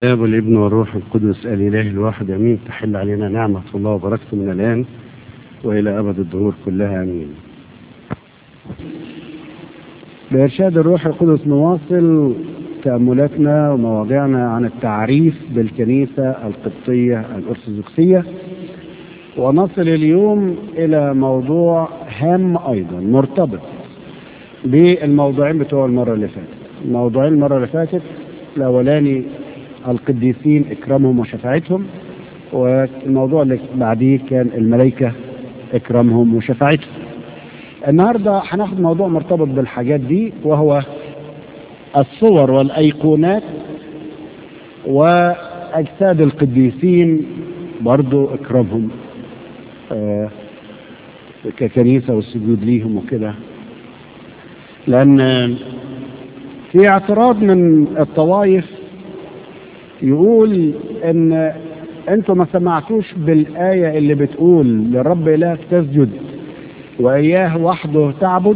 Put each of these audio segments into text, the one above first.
الاب والابن والروح القدس الاله الواحد امين تحل علينا نعمه الله وبركته من الان والى ابد الدهور كلها امين. بارشاد الروح القدس نواصل تاملاتنا ومواضيعنا عن التعريف بالكنيسه القبطيه الارثوذكسيه ونصل اليوم الى موضوع هام ايضا مرتبط بالموضوعين بتوع المره اللي فاتت. الموضوعين المره اللي فاتت الاولاني القديسين اكرامهم وشفاعتهم والموضوع اللي بعديه كان الملائكه اكرامهم وشفاعتهم. النهارده هناخد موضوع مرتبط بالحاجات دي وهو الصور والايقونات واجساد القديسين برضو اكرامهم آه ككنيسه والسجود ليهم وكده لان في اعتراض من الطوائف يقول ان انتوا ما سمعتوش بالايه اللي بتقول للرب الهك تسجد واياه وحده تعبد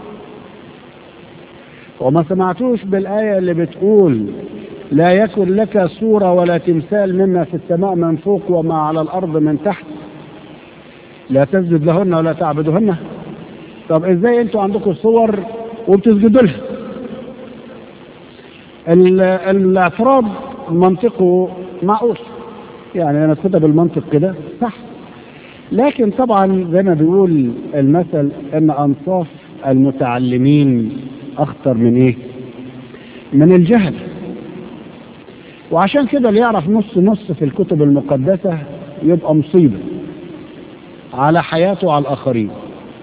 وما سمعتوش بالايه اللي بتقول لا يكن لك صوره ولا تمثال مما في السماء من فوق وما على الارض من تحت لا تسجد لهن ولا تعبدهن طب ازاي انتوا عندكم صور وبتسجدوا لها الاعتراض منطقه معقول يعني انا كتب بالمنطق كده صح لكن طبعا زي ما بيقول المثل ان انصاف المتعلمين اخطر من ايه من الجهل وعشان كده اللي يعرف نص نص في الكتب المقدسة يبقى مصيبة على حياته وعلى الآخرين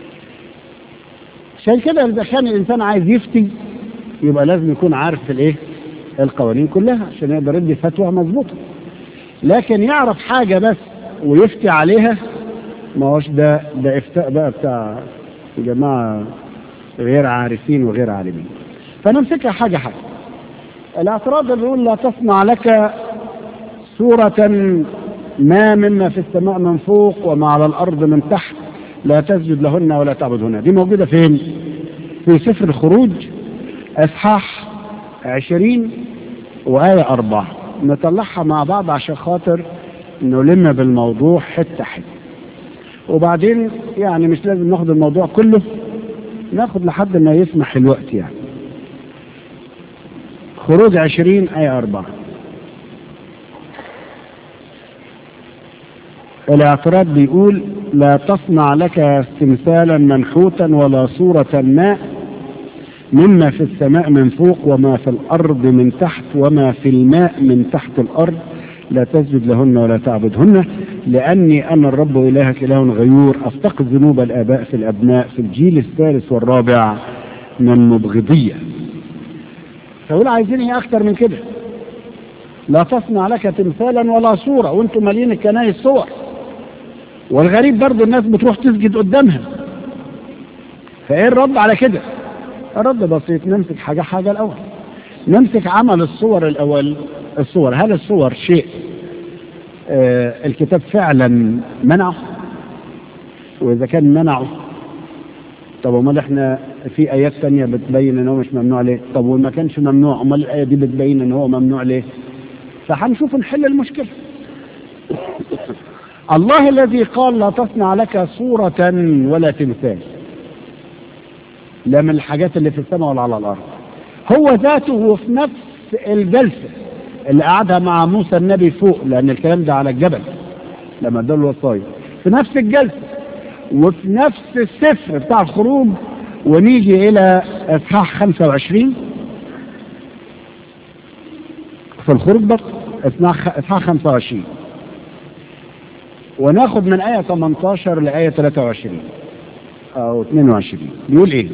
عشان كده إذا كان الإنسان عايز يفتي يبقى لازم يكون عارف الايه القوانين كلها عشان يقدر يدي فتوى مظبوطة لكن يعرف حاجة بس ويفتي عليها ما هوش ده ده افتاء بقى بتاع جماعة غير عارفين وغير عالمين فنمسكها حاجة حاجة الاعتراض اللي يقول لا تصنع لك صورة ما مما في السماء من فوق وما على الأرض من تحت لا تسجد لهن ولا تعبدهن دي موجودة فين في سفر الخروج اصحاح عشرين وآية أربعة نطلعها مع بعض عشان خاطر نلم بالموضوع حتة حتة وبعدين يعني مش لازم ناخد الموضوع كله ناخد لحد ما يسمح الوقت يعني خروج عشرين آية أربعة الاعتراض بيقول لا تصنع لك تمثالا منحوتا ولا صورة ماء مما في السماء من فوق وما في الأرض من تحت وما في الماء من تحت الأرض لا تسجد لهن ولا تعبدهن لأني أنا الرب إلهك إله غيور أفتقد ذنوب الآباء في الأبناء في الجيل الثالث والرابع من مبغضية فيقول عايزين ايه اكتر من كده لا تصنع لك تمثالا ولا صورة وانتم مالين الكنايس صور والغريب برضو الناس بتروح تسجد قدامها فايه الرد على كده الرد بسيط نمسك حاجة حاجة الاول نمسك عمل الصور الاول الصور هل الصور شيء آه الكتاب فعلا منعه واذا كان منعه طب امال احنا في ايات تانية بتبين ان هو مش ممنوع ليه طب وما كانش ممنوع امال الايه دي بتبين ان هو ممنوع ليه فهنشوف نحل المشكله الله الذي قال لا تصنع لك صورة ولا تمثال لا من الحاجات اللي في السماء ولا على الارض هو ذاته في نفس الجلسة اللي قعدها مع موسى النبي فوق لان الكلام ده على الجبل لما ادوا الوصايا في نفس الجلسة وفي نفس السفر بتاع الخروج ونيجي إلى إصحاح 25 في الخروج بقى إصحاح 25 وناخد من آية 18 لآية 23 أو 22 بيقول إيه؟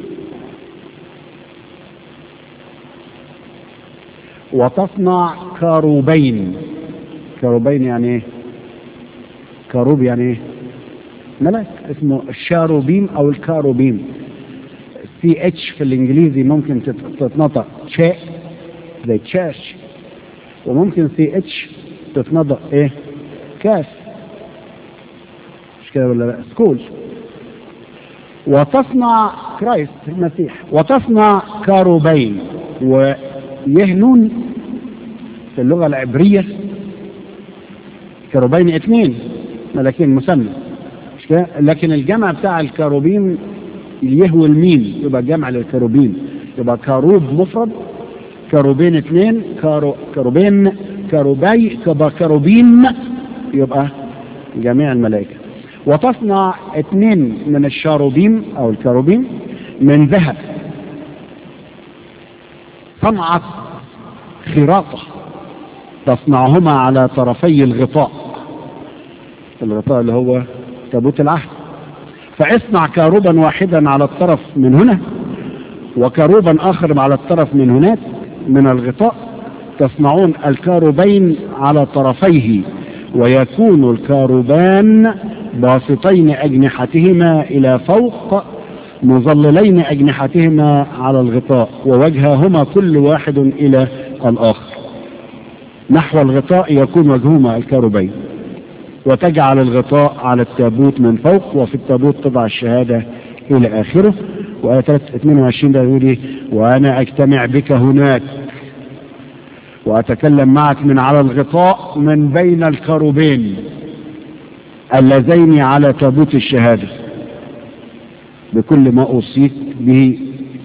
وتصنع كروبين كروبين يعني إيه؟ كروب يعني إيه؟ ملاك اسمه الشاروبيم او الكاروبيم سي اتش في الانجليزي ممكن تتنطق شاء زي تشاش وممكن سي اتش تتنطق ايه كاف مش كده ولا لا سكول وتصنع كرايست المسيح وتصنع كاروبين ويهنون في اللغة العبرية كروبين اثنين ملاكين مسمى مش كده لكن الجمع بتاع الكروبين اليه والميم يبقى جمع للكروبين يبقى كروب مفرد كروبين اثنين كارو كروبين كروبي يبقى كروبين يبقى جميع الملائكة وتصنع اثنين من الشاروبيم او الكروبيم من ذهب صنعت خراطة تصنعهما على طرفي الغطاء الغطاء اللي هو تابوت العهد فاصنع كاروبا واحدا على الطرف من هنا وكاروبا اخر على الطرف من هناك من الغطاء تصنعون الكاروبين على طرفيه ويكون الكاروبان باسطين اجنحتهما الى فوق مظللين اجنحتهما على الغطاء ووجههما كل واحد الى الاخر نحو الغطاء يكون وجههما الكاروبين وتجعل الغطاء على التابوت من فوق وفي التابوت تضع الشهادة إلى آخره وآية 22 ده يقول إيه وأنا أجتمع بك هناك وأتكلم معك من على الغطاء من بين الكروبين اللذين على تابوت الشهادة بكل ما أوصيك به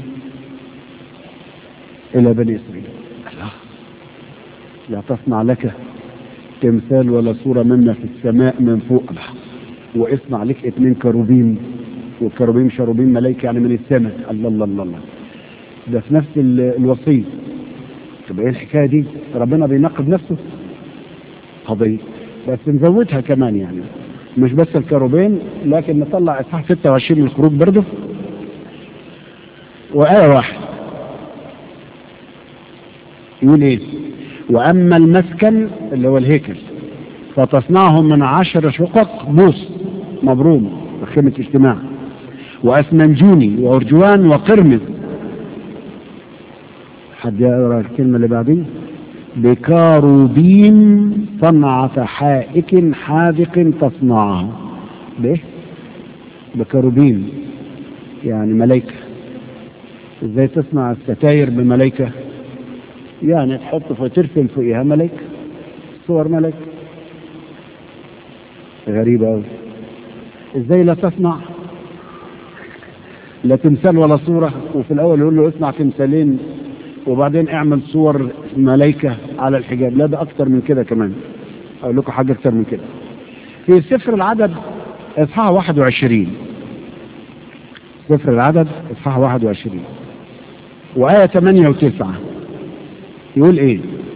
إلى بني إسرائيل الله لا تصنع لك تمثال ولا صورة مما في السماء من فوق واصنع لك اتنين كروبين والكروبين شروبين ملائكة يعني من السماء الله الله الله الله ده في نفس الوصية طب ايه الحكاية دي ربنا بينقذ نفسه قضية بس نزودها كمان يعني مش بس الكروبين لكن نطلع اصحاح 26 من الخروج برضه وآية واحد يقول ايه واما المسكن اللي هو الهيكل فتصنعه من عشر شقق بوص مبروم خيمة اجتماع واسمنجوني وارجوان وقرمز حد يقرا الكلمة اللي بعدين بكاروبين صنعة حائك حاذق تصنعه بايه بكاروبين يعني ملائكة ازاي تصنع الستاير بملائكة يعني تحط فترسم فوقها ملك صور ملك غريبة أوي ازاي لا تصنع لا تمثال ولا صورة وفي الأول يقول له اصنع تمثالين وبعدين اعمل صور ملائكة على الحجاب لا ده أكتر من كده كمان أقول لكم حاجة أكتر من كده في سفر العدد إصحاح 21 سفر العدد إصحاح 21 وآية 8 و9 يقول ايه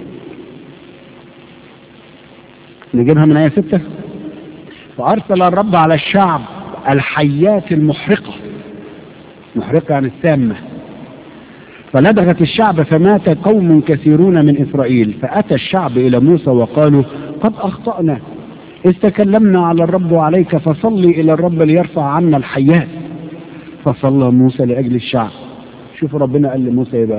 نجيبها من آية ستة فأرسل الرب على الشعب الحيات المحرقة محرقة يعني السامة فلدغت الشعب فمات قوم كثيرون من إسرائيل فأتى الشعب إلى موسى وقالوا قد أخطأنا إذ تكلمنا على الرب وعليك فصلي إلى الرب ليرفع عنا الحيات فصلى موسى لأجل الشعب شوف ربنا قال لموسى ايه بقى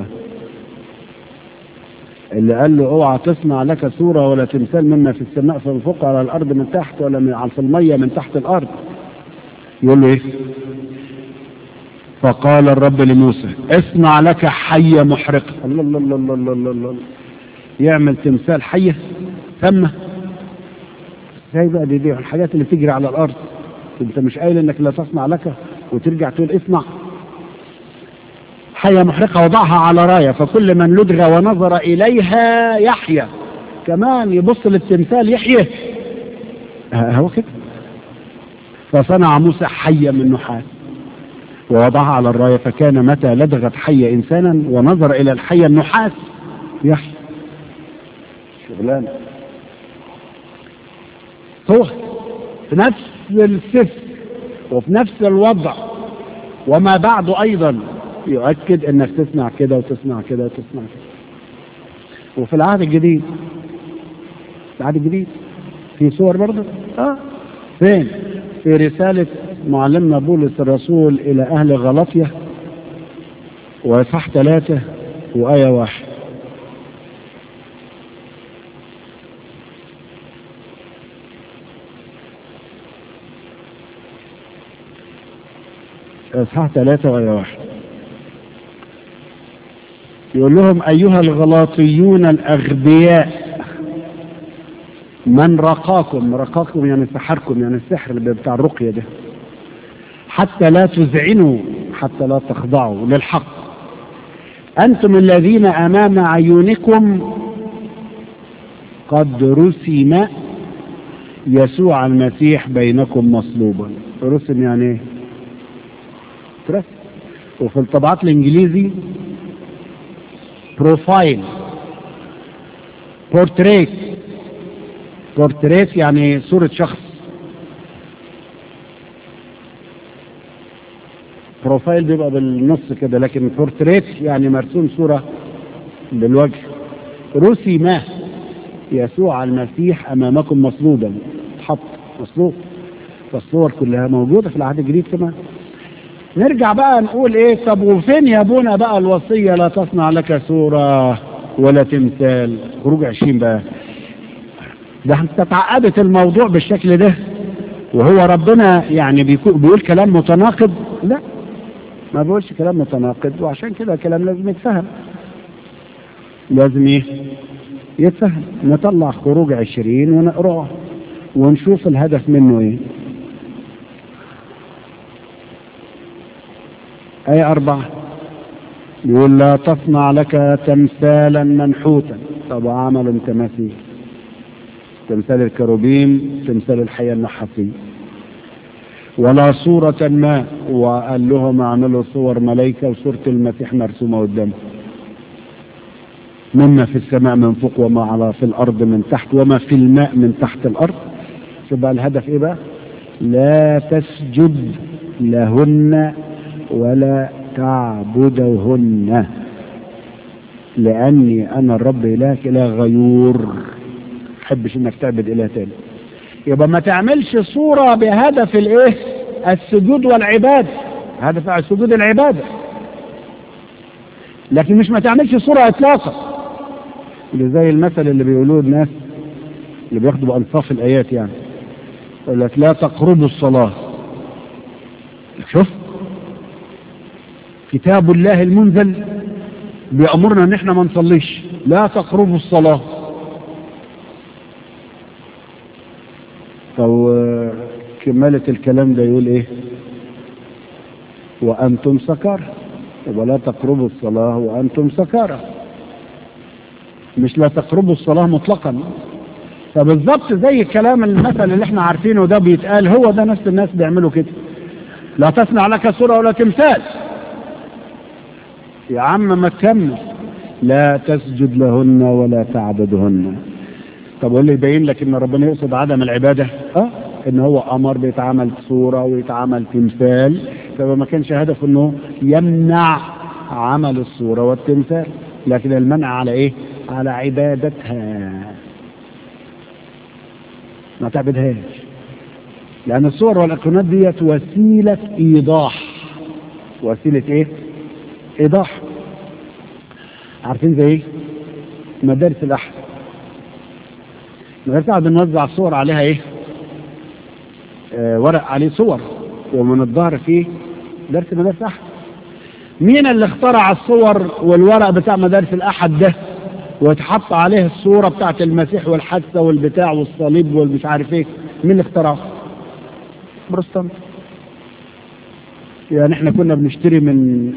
اللي قال له اوعى تصنع لك صورة ولا تمثال مما في السماء فمن فوق على الارض من تحت ولا من على المية من تحت الارض يقول له ايه فقال الرب لموسى اصنع لك حية محرقة الله الله الله الله الله الله, الله. يعمل تمثال حية ثمة ازاي بقى دي, دي الحاجات اللي تجري على الارض انت مش قايل انك لا تصنع لك وترجع تقول اصنع حية محرقة وضعها على راية فكل من لدغ ونظر إليها يحيى كمان يبص للتمثال يحيى هو كده فصنع موسى حية من نحاس ووضعها على الراية فكان متى لدغت حية إنسانا ونظر إلى الحية النحاس يحيى شغلانة صور في نفس السفر وفي نفس الوضع وما بعده أيضا يؤكد انك تسمع كده وتسمع كده وتسمع كده وفي العهد الجديد العهد الجديد في صور برضه اه فين في رسالة معلمنا بولس الرسول إلى أهل غلطية وإصحاح ثلاثة وآية واحد إصحاح ثلاثة وآية واحد يقول لهم أيها الغلاطيون الأغبياء من رقاكم رقاكم يعني سحركم يعني السحر اللي بتاع الرقية ده حتى لا تذعنوا حتى لا تخضعوا للحق أنتم الذين أمام عيونكم قد رسم يسوع المسيح بينكم مصلوبا رسم يعني ايه رسم وفي الطبعات الانجليزي بروفايل بورتريت بورتريت يعني صورة شخص بروفايل بيبقى بالنص كده لكن بورتريت يعني مرسوم صورة بالوجه رسم يسوع المسيح أمامكم مصلوبا اتحط مصلوب فالصور كلها موجودة في العهد الجديد كمان نرجع بقى نقول ايه طب وفين يا ابونا بقى الوصية لا تصنع لك صورة ولا تمثال خروج عشرين بقى ده انت تعقدت الموضوع بالشكل ده وهو ربنا يعني بيقول كلام متناقض لا ما بيقولش كلام متناقض وعشان كده كلام لازم يتفهم لازم ايه يتفهم نطلع خروج عشرين ونقراه ونشوف الهدف منه ايه آية أربعة يقول لا تصنع لك تمثالا منحوتا طب عمل تماثيل تمثال الكروبيم تمثال الحياة النحاسية ولا صورة ما وقال لهم اعملوا صور ملائكة وصورة المسيح مرسومة قدامه مما في السماء من فوق وما على في الأرض من تحت وما في الماء من تحت الأرض شوف بقى الهدف ايه بقى لا تسجد لهن ولا تعبدهن لأني أنا الرب إلهك إله غيور حبش إنك تعبد إله تاني يبقى ما تعملش صورة بهدف الإيه السجود والعبادة هدف السجود العبادة لكن مش ما تعملش صورة إطلاقا اللي زي المثل اللي بيقولوه الناس اللي بياخدوا بأنصاف الآيات يعني يقول لك لا تقربوا الصلاة شوف كتاب الله المنزل بيأمرنا ان احنا ما نصليش لا تقربوا الصلاة طب كمالة الكلام ده يقول ايه وانتم سكارى ولا تقربوا الصلاة وانتم سكارى مش لا تقربوا الصلاة مطلقا فبالظبط زي الكلام المثل اللي احنا عارفينه ده بيتقال هو ده نفس الناس بيعملوا كده لا تصنع لك صورة ولا تمثال يا عم ما تكمل لا تسجد لهن ولا تعبدهن طب واللي يبين لك ان ربنا يقصد عدم العبادة اه ان هو امر بيتعمل صورة ويتعمل تمثال فما ما كانش هدفه انه يمنع عمل الصورة والتمثال لكن المنع على ايه على عبادتها ما تعبدهاش لان الصور والايقونات ديت وسيلة ايضاح وسيلة ايه ايضاح عارفين زي ايه مدارس الاحد مدارس الاحد بنوزع صور عليها ايه آه ورق عليه صور ومن الظهر فيه درس مدارس الاحد مين اللي اخترع الصور والورق بتاع مدارس الاحد ده واتحط عليه الصورة بتاعت المسيح والحادثة والبتاع والصليب والمش عارف ايه مين اللي اخترعه بروستانت يعني احنا كنا بنشتري من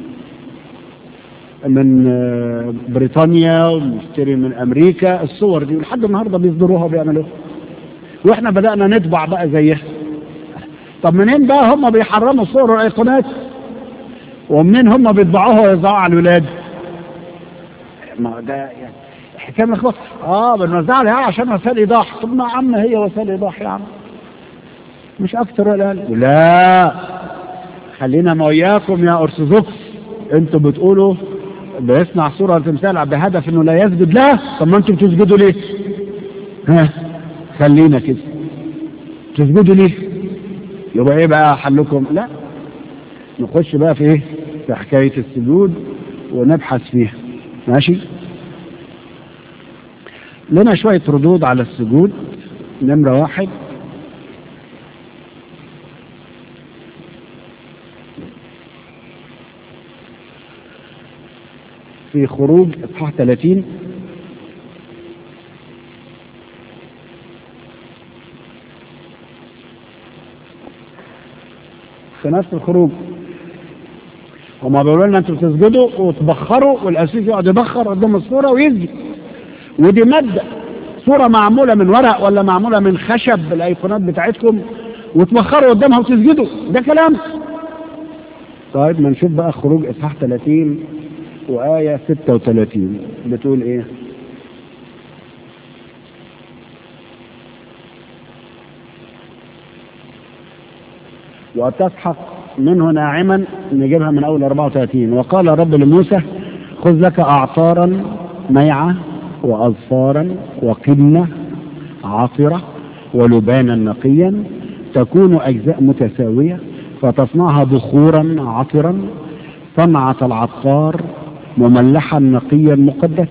من بريطانيا ونشتري من امريكا الصور دي ولحد النهارده بيصدروها وبيعملوها واحنا بدانا نطبع بقى زيها طب منين بقى هم بيحرموا الصور والايقونات ومنين هم بيطبعوها ويوزعوها على الولاد ما ده يعني حكايه ملخبطه اه بنوزعها لها عشان وسائل ايضاح طب ما عم هي وسائل ايضاح يا عم مش اكتر ولا اقل لا خلينا ما وياكم يا ارثوذكس انتوا بتقولوا بيصنع صورة تمثال بهدف انه لا يسجد لها طب ما انتوا بتسجدوا ليه ها خلينا كده تسجدوا ليه يبقى ايه بقى حلكم لا نخش بقى في ايه في حكاية السجود ونبحث فيها ماشي لنا شوية ردود على السجود نمرة واحد في خروج اصحاح 30 في نفس الخروج هما بيقولوا لنا انتوا بتسجدوا وتبخروا والاسيس يقعد يبخر قدام الصوره ويسجد ودي ماده صوره معموله من ورق ولا معموله من خشب الايقونات بتاعتكم وتبخروا قدامها وتسجدوا ده كلام طيب ما نشوف بقى خروج اصحاح 30 وايه 36 بتقول ايه وتسحق منه ناعما نجيبها من اول 34 وقال رب لموسى خذ لك اعطارا ميعه واظفارا وقنه عطره ولبانا نقيا تكون اجزاء متساويه فتصنعها بخورا عطرا صنعة العطار مملحا نقيا مقدسا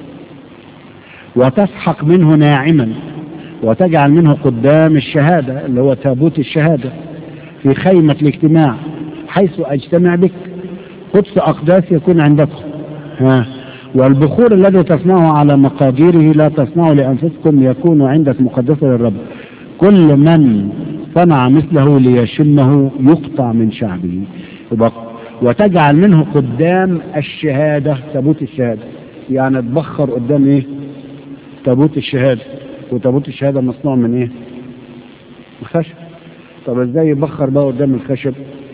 وتسحق منه ناعما وتجعل منه قدام الشهادة اللي هو تابوت الشهادة في خيمة الاجتماع حيث أجتمع بك قدس أقداس يكون عندكم ها والبخور الذي تصنعه على مقاديره لا تصنعه لأنفسكم يكون عندك مقدسا للرب كل من صنع مثله ليشمه يقطع من شعبه وتجعل منه قدام الشهادة تابوت الشهادة يعني تبخر قدام ايه تابوت الشهادة وتابوت الشهادة مصنوع من ايه الخشب طب ازاي يبخر بقى قدام الخشب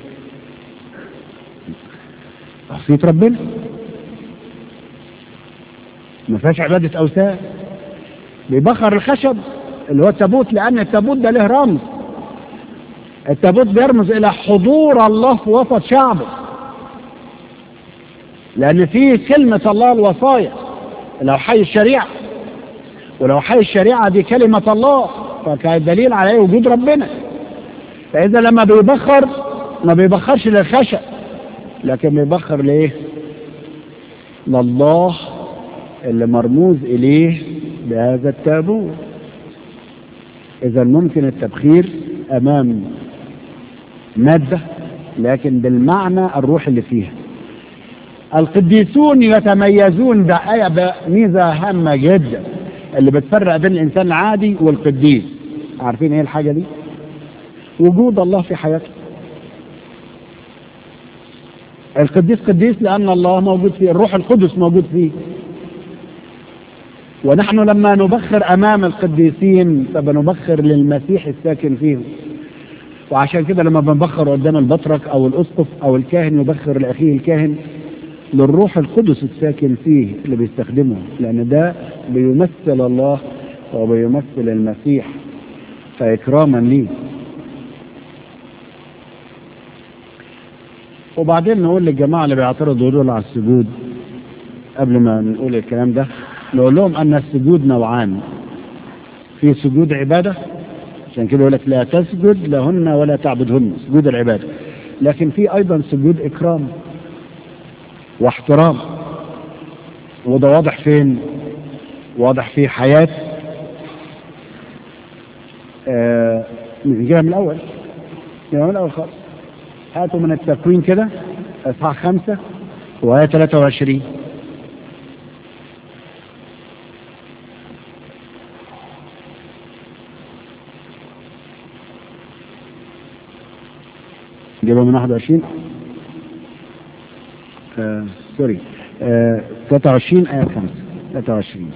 وصية ربنا ما فيهاش عبادة أوثان بيبخر الخشب اللي هو التابوت لأن التابوت ده له رمز التابوت بيرمز إلى حضور الله في وسط شعبه لأن فيه كلمة الله الوصايا لو حي الشريعة ولو حي الشريعة دي كلمة الله فكان دليل على وجود ربنا فإذا لما بيبخر ما بيبخرش للخشب لكن بيبخر لإيه؟ لله اللي مرموز إليه بهذا التابوت إذا ممكن التبخير أمام مادة لكن بالمعنى الروح اللي فيها القديسون يتميزون ده آية ميزة هامة جدا اللي بتفرق بين الإنسان العادي والقديس عارفين إيه الحاجة دي؟ وجود الله في حياته القديس قديس لأن الله موجود فيه الروح القدس موجود فيه ونحن لما نبخر أمام القديسين فبنبخر للمسيح الساكن فيهم وعشان كده لما بنبخر قدام البطرك أو الأسقف أو الكاهن يبخر لأخيه الكاهن للروح القدس الساكن فيه اللي بيستخدمه لأن ده بيمثل الله وبيمثل المسيح فإكراما ليه وبعدين نقول للجماعة اللي بيعترضوا دول على السجود قبل ما نقول الكلام ده نقول لهم أن السجود نوعان في سجود عبادة عشان كده يقول لك لا تسجد لهن ولا تعبدهن سجود العبادة لكن في أيضا سجود إكرام واحترام وده واضح فين واضح في حياة آه نجيبها من الأول نجيبها من الأول خالص هاتوا من التكوين كده اصحاح خمسة وآية 23 نجيبها من 21 آه سوري آه 23 آية 5 23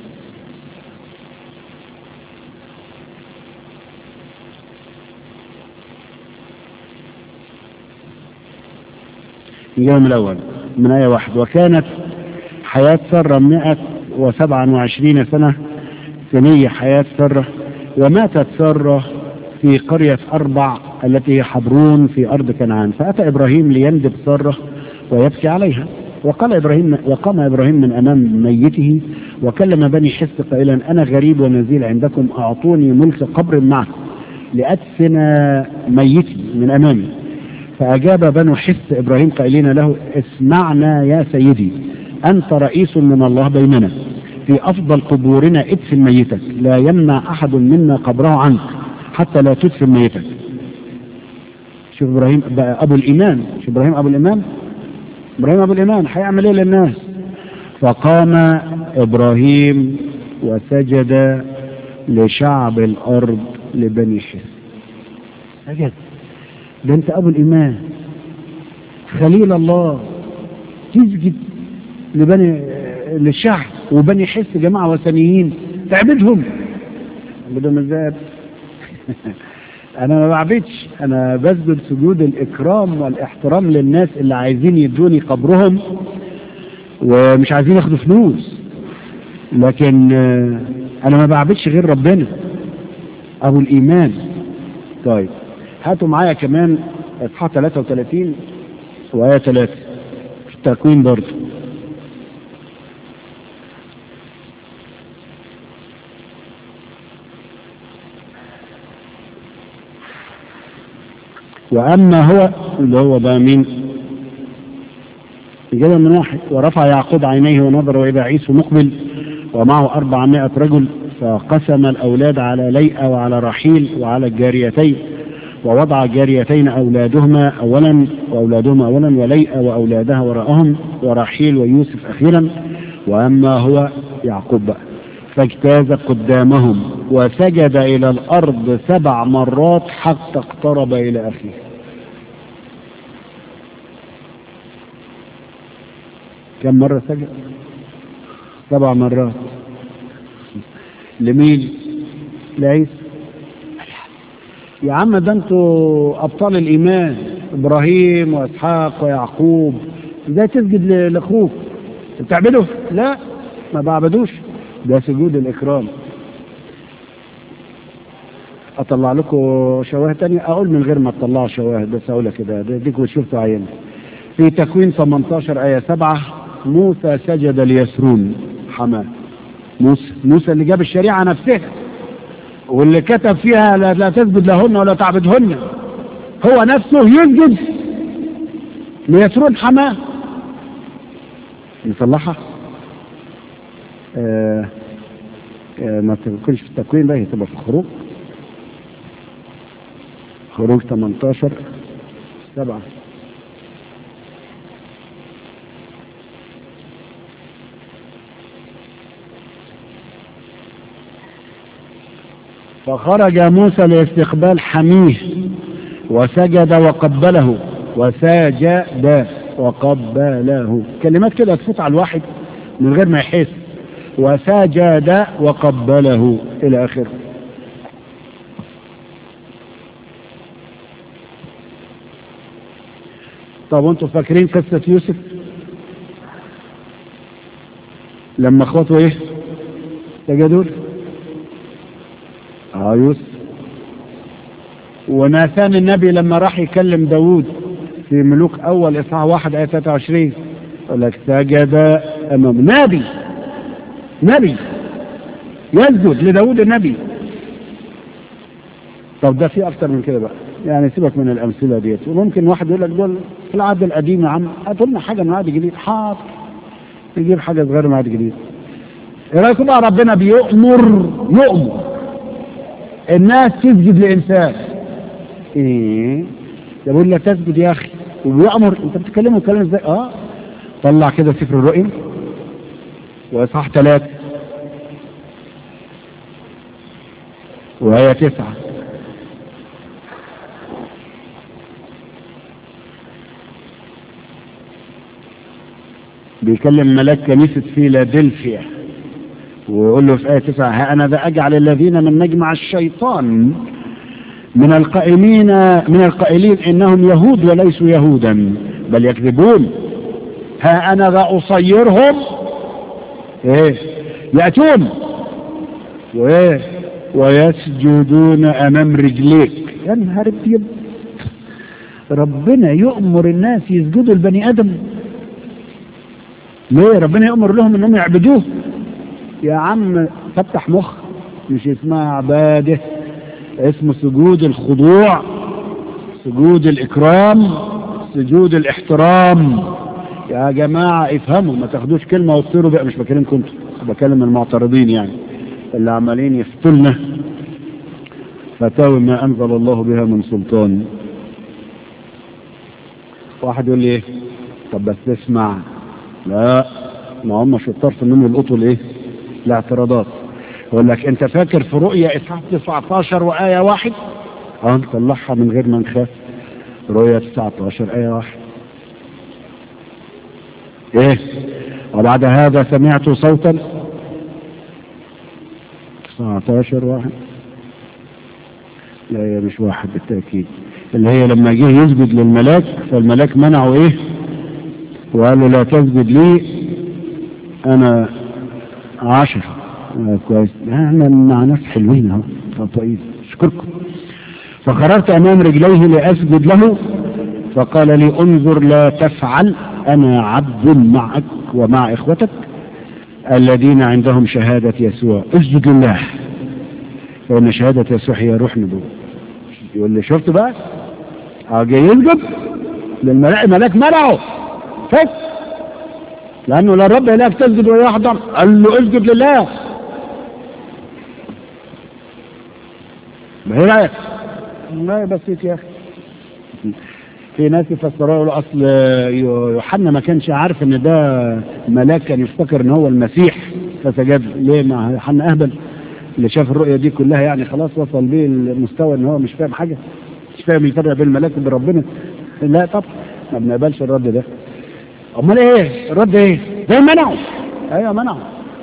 اليوم الأول من آية واحد وكانت حياة سرة مئة وسبعة وعشرين سنة سنية حياة سرة وماتت سرة في قرية أربع التي هي حبرون في أرض كنعان فأتى إبراهيم ليندب سرة ويبكي عليها وقال إبراهيم وقام إبراهيم من أمام ميته وكلم بني حس قائلا أنا غريب ونزيل عندكم أعطوني ملك قبر معكم لأدفن ميتي من أمامي فأجاب بنو حس إبراهيم قائلين له اسمعنا يا سيدي أنت رئيس من الله بيننا في أفضل قبورنا ادفن ميتك لا يمنع أحد منا قبره عنك حتى لا تدفن ميتك شوف إبراهيم أبو الإيمان شوف إبراهيم أبو الإيمان إبراهيم أبو الإيمان هيعمل إيه للناس فقام إبراهيم وسجد لشعب الأرض لبني حس سجد ده انت ابو الايمان خليل الله تسجد لبني للشعب وبني حس جماعة وثنيين تعبدهم تعبدهم ازاي انا ما بعبدش انا بسجد سجود الاكرام والاحترام للناس اللي عايزين يدوني قبرهم ومش عايزين ياخدوا فلوس لكن آه، انا ما بعبدش غير ربنا ابو الايمان طيب هاتوا معايا كمان اصحاح 33 وآية 3 في التكوين برضه وأما هو اللي هو بقى مين إجابة من واحد ورفع يعقوب عينيه ونظر وإذا عيسو مقبل ومعه أربعمائة رجل فقسم الأولاد على ليئة وعلى رحيل وعلى الجاريتين ووضع جاريتين أولادهما أولا وأولادهما أولا وليئة وأولادها وراءهم ورحيل ويوسف أخيرا وأما هو يعقوب بقى فاجتاز قدامهم وسجد إلى الأرض سبع مرات حتى اقترب إلى أخيه كم مرة سجد سبع مرات لمين لعيسى يا عم ده انتوا ابطال الايمان ابراهيم واسحاق ويعقوب ازاي تسجد ل- لاخوك بتعبده لا ما بعبدوش ده سجود الاكرام اطلع لكم شواهد تانية اقول من غير ما تطلعوا شواهد بس اقولها كده ده ديكوا شفتوا عيني في تكوين 18 آية 7 موسى سجد ليسرون حماه موسى موسى اللي جاب الشريعة نفسها واللي كتب فيها لا, لا تسجد لهن ولا تعبدهن هو نفسه يسجد ليسرون حماه نصلحها آه آه ما تكونش في التكوين ده هي تبقى في الخروج خروج 18 سبعة فخرج موسى لاستقبال حميه وسجد وقبله وساجد وقبله كلمات كده تفوت على الواحد من غير ما يحس وسجد وقبله الى اخره طب وانتم فاكرين قصة يوسف لما اخواته ايه سجدوا له؟ اه يوسف وناثان النبي لما راح يكلم داوود في ملوك اول اصحاح واحد ايه 23 يقول لك سجد امام نبي نبي يسجد لداوود النبي طب ده في اكتر من كده بقى يعني سيبك من الامثله ديت وممكن واحد يقول لك دول في العهد القديم يا عم هاتوا لنا حاجه من العهد الجديد حاضر يجيب حاجه صغيره من العهد الجديد ايه رايكم بقى ربنا بيؤمر يؤمر الناس تسجد لإنسان ايه يقول لك تسجد يا اخي وبيأمر انت بتتكلموا كلام ازاي اه طلع كده سفر الرؤيا واصحاح ثلاثة وهي تسعة بيكلم ملاك كنيسة فيلادلفيا ويقول له في آية 9 ها أنا ذا أجعل الذين من مجمع الشيطان من القائلين من القائلين إنهم يهود وليسوا يهودا بل يكذبون ها أنا ذا أصيرهم إيه يأتون وإيه ويسجدون أمام رجليك يا نهار أبيض ربنا يؤمر الناس يسجدوا البني آدم ليه ربنا يأمر لهم انهم يعبدوه يا عم فتح مخ مش اسمها عبادة اسمه سجود الخضوع سجود الإكرام سجود الاحترام يا جماعة افهموا ما تاخدوش كلمة وتصيروا بقى مش بكلمكم انتوا بكلم المعترضين يعني اللي عمالين يفتلنا فتاوي ما أنزل الله بها من سلطان واحد يقول لي ايه طب بس اسمع لا ما هم شطار في انهم يلقطوا الايه الاعتراضات يقول لك انت فاكر في رؤيا اصحاح 19 وايه واحد اه نطلعها من غير ما نخاف رؤية 19 آية واحد ايه وبعد هذا سمعت صوتا 19 واحد لا هي مش واحد بالتأكيد اللي هي لما جه يسجد للملاك فالملاك منعه ايه وقال له لا تسجد لي انا عشر آه كويس احنا مع ناس حلوين اهو طب كويس اشكركم فخررت امام رجليه لاسجد له فقال لي انظر لا تفعل انا عبد معك ومع اخوتك الذين عندهم شهادة يسوع اسجد لله فإن شهادة يسوع هي روح نبوة يقول لي شفت بقى اجي يسجد للملاك الملاك منعه فك لانه لا الرب هناك تسجد ولا يحضر قال له اسجد لله ما هي رايك ما بسيط يا اخي في ناس يفسروها يقولوا اصل يوحنا ما كانش عارف ان ده ملاك كان يفتكر ان هو المسيح فسجد ليه مع يوحنا اهبل اللي شاف الرؤيه دي كلها يعني خلاص وصل بيه المستوى ان هو مش فاهم حاجه مش فاهم الفرق بين الملاك وبين ربنا لا طب ما بنقبلش الرد ده امال ايه الرد ايه ده منعه ايوه منعه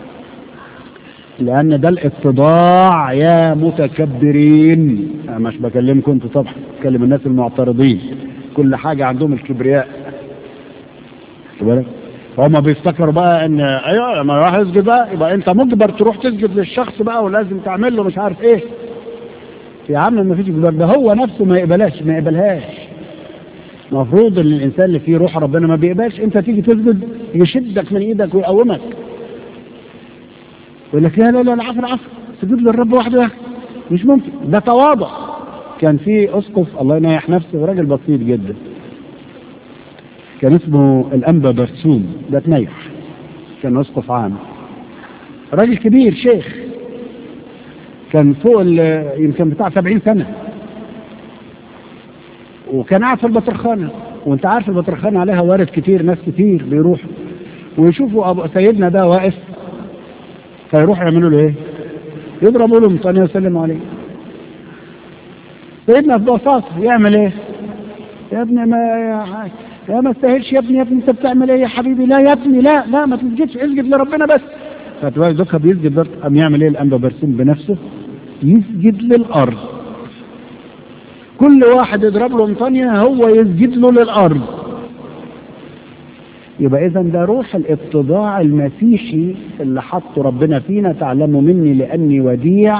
لان ده الاتضاع يا متكبرين أنا مش بكلمكم انتوا طبعا بكلم الناس المعترضين كل حاجه عندهم الكبرياء بالك هما بيفتكروا بقى ان ايوه لما يروح يسجد بقى يبقى انت مجبر تروح تسجد للشخص بقى ولازم تعمل له مش عارف ايه يا عم ما فيش جبار ده هو نفسه ما يقبلهاش ما يقبلهاش المفروض ان الانسان اللي فيه روح ربنا ما بيقبلش انت تيجي تسجد يشدك من ايدك ويقومك يقول لك لا لا لا العفو العفو سجود للرب وحده مش ممكن ده تواضع كان في اسقف الله ينيح نفسه راجل بسيط جدا كان اسمه الانبا برسوم ده تنيح كان اسقف عام راجل كبير شيخ كان فوق يمكن بتاع 70 سنة وكان قاعد في البطرخانة وانت عارف البطرخانة عليها وارد كتير ناس كتير بيروحوا ويشوفوا أبو سيدنا ده واقف فيروحوا يعملوا له ايه يضربوا له مطانية ويسلموا عليه سيدنا ببساطة يعمل ايه يا ابني ما يا, يا ما استاهلش يا ابني يا ابني انت بتعمل ايه يا حبيبي لا يا ابني لا لا ما تسجدش اسجد لربنا بس فتلاقي زوجها بيسجد بس قام يعمل ايه الانبا برسوم بنفسه يسجد للارض كل واحد يضرب له مطانية هو يسجد له للارض يبقى اذا ده روح الاتضاع المسيحي اللي حطه ربنا فينا تعلموا مني لاني وديع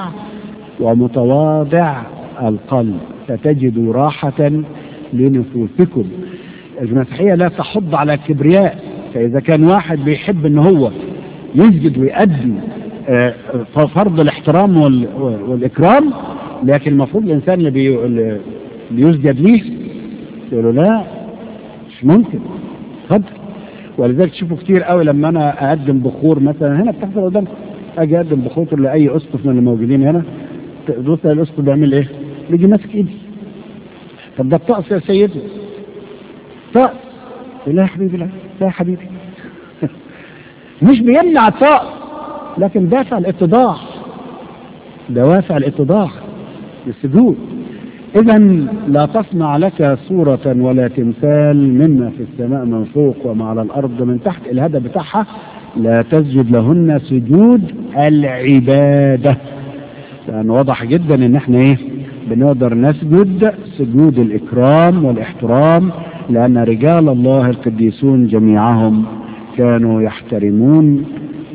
ومتواضع القلب فتجدوا راحة لنفوسكم المسيحية لا تحض على الكبرياء فإذا كان واحد بيحب ان هو يسجد ويؤدي فرض الاحترام والإكرام لكن المفروض الإنسان اللي, بي... اللي بيسجد ليه يقول له لا مش ممكن اتفضل ولذلك تشوفوا كتير قوي لما انا اقدم بخور مثلا هنا بتحصل قدام اجي اقدم بخور لاي اسقف من الموجودين هنا تبص الاسقف بيعمل ايه؟ بيجي ماسك ايدي طب ده الطقس يا سيدي طقس لا يا حبيبي لا لا يا حبيبي مش بيمنع الطقس لكن دافع الاتضاع دوافع الاتضاع للسجود اذا لا تصنع لك صورة ولا تمثال مما في السماء من فوق وما على الارض من تحت الهدف بتاعها لا تسجد لهن سجود العبادة لان واضح جدا ان احنا ايه بنقدر نسجد سجود الاكرام والاحترام لان رجال الله القديسون جميعهم كانوا يحترمون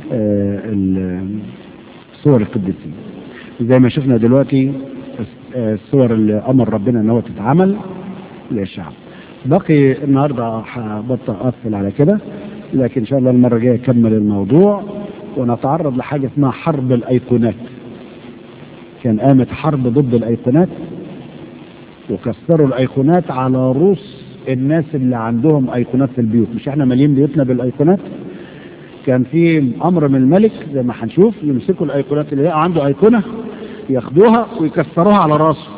آه صور القديسين زي ما شفنا دلوقتي الصور اللي امر ربنا ان هو تتعمل للشعب باقي النهارده هبطل اقفل على كده لكن ان شاء الله المره الجايه اكمل الموضوع ونتعرض لحاجه اسمها حرب الايقونات كان قامت حرب ضد الايقونات وكسروا الايقونات على رؤوس الناس اللي عندهم ايقونات في البيوت مش احنا مالين بيوتنا بالايقونات كان في امر من الملك زي ما هنشوف يمسكوا الايقونات اللي عنده ايقونه ياخدوها ويكسروها على راسه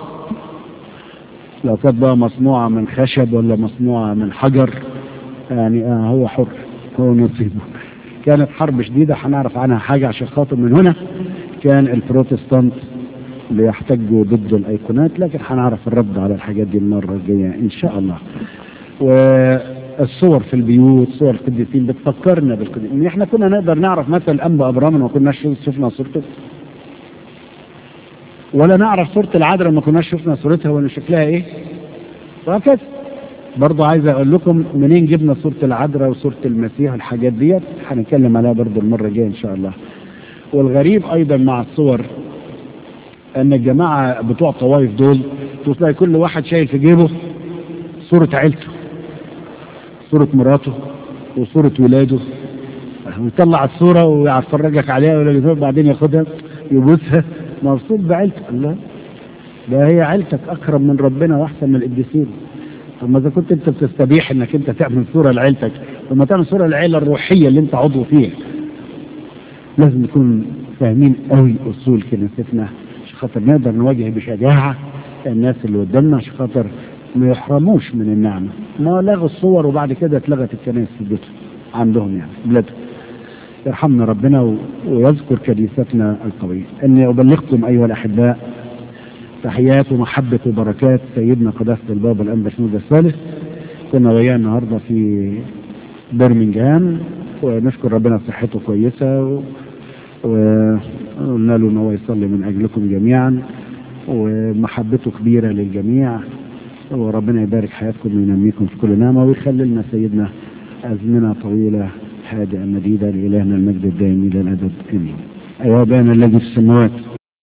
لو كانت بقى مصنوعة من خشب ولا مصنوعة من حجر يعني آه هو حر هو نصيبه كانت حرب شديدة هنعرف عنها حاجة عشان خاطر من هنا كان البروتستانت ليحتجوا ضد الايقونات لكن هنعرف الرد على الحاجات دي المره الجايه ان شاء الله والصور في البيوت صور القديسين بتفكرنا بالقديسين احنا كنا نقدر نعرف مثل الانبا ابرام ما كناش شفنا صورته ولا نعرف صورة العذراء ما كناش شفنا صورتها ولا شكلها ايه وهكذا برضه عايز اقول لكم منين جبنا صورة العذراء وصورة المسيح والحاجات ديت هنتكلم عليها برضه المرة الجاية ان شاء الله والغريب ايضا مع الصور ان الجماعة بتوع طوائف دول تلاقي كل واحد شايل في جيبه صورة عيلته صورة مراته وصورة ولاده ويطلع الصورة ويفرجك عليها ولا بعدين ياخدها يبوسها مبسوط بعيلتك الله ده هي عيلتك اكرم من ربنا واحسن من القديسين طب ما اذا كنت انت بتستبيح انك انت تعمل صوره لعيلتك طب ما تعمل صوره للعيله الروحيه اللي انت عضو فيها لازم نكون فاهمين قوي اصول كنيستنا عشان خاطر نقدر نواجه بشجاعه الناس اللي قدامنا عشان خاطر ما يحرموش من النعمه ما لغوا الصور وبعد كده اتلغت الكنائس في بيوتهم عندهم يعني بلادهم يرحمنا ربنا ويذكر كنيستنا القوية أني أبلغكم أيها الأحباء تحيات ومحبة وبركات سيدنا قداسة البابا الأنبا شنود الثالث كنا وياه النهاردة في برمنجهام ونشكر ربنا صحته كويسة وقلنا له ان هو يصلي من أجلكم جميعا ومحبته كبيرة للجميع وربنا يبارك حياتكم وينميكم في كل نعمة ويخلي لنا سيدنا أزمنة طويلة هادئة مديدة لإلهنا المجد الدائم إلى الأبد آمين أيها أبانا الذي في السماوات